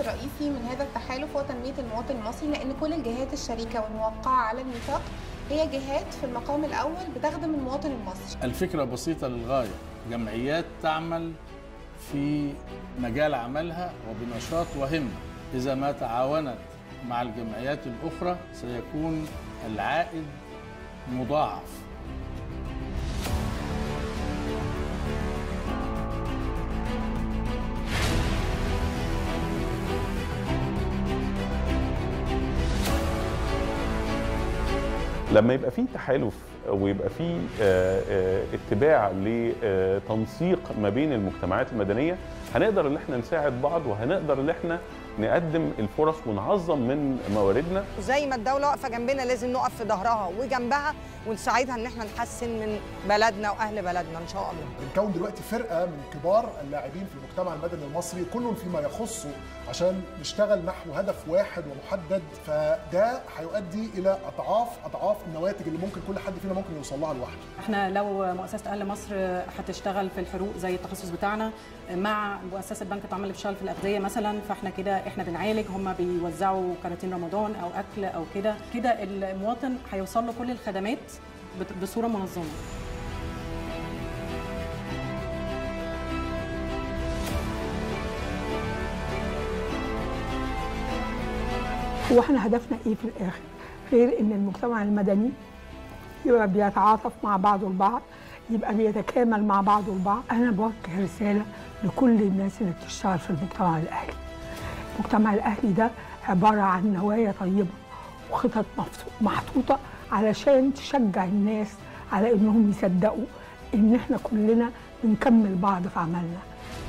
الرئيسي من هذا التحالف هو تنميه المواطن المصري لان كل الجهات الشريكه والموقعه على الميثاق هي جهات في المقام الاول بتخدم المواطن المصري. الفكره بسيطه للغايه، جمعيات تعمل في مجال عملها وبنشاط وهمه، اذا ما تعاونت مع الجمعيات الاخرى سيكون العائد مضاعف. لما يبقى في تحالف ويبقى في اتباع لتنسيق ما بين المجتمعات المدنيه هنقدر ان احنا نساعد بعض وهنقدر ان احنا نقدم الفرص ونعظم من مواردنا زي ما الدوله واقفه جنبنا لازم نقف في ظهرها وجنبها ونساعدها ان احنا نحسن من بلدنا واهل بلدنا ان شاء الله بنكون دلوقتي فرقه من كبار اللاعبين في المجتمع المدني المصري كل فيما يخصه عشان نشتغل نحو هدف واحد ومحدد فده هيؤدي الى اضعاف اضعاف النواتج اللي ممكن كل حد فينا ممكن يوصل لها لوحده احنا لو مؤسسه اهل مصر هتشتغل في الحروق زي التخصص بتاعنا مع مؤسسه بنك الطعام اللي بتشتغل في الاغذيه مثلا فاحنا كده احنا بنعالج هم بيوزعوا كراتين رمضان او اكل او كده كده المواطن هيوصل له كل الخدمات بصوره منظمه هو احنا هدفنا ايه في الاخر غير ان المجتمع المدني يبقى بيتعاطف مع بعضه البعض يبقى بيتكامل مع بعضه البعض انا بوجه رساله لكل الناس اللي بتشتغل في المجتمع الاهلي المجتمع الاهلي ده عباره عن نوايا طيبه وخطط محطوطه علشان تشجع الناس على انهم يصدقوا ان احنا كلنا بنكمل بعض في عملنا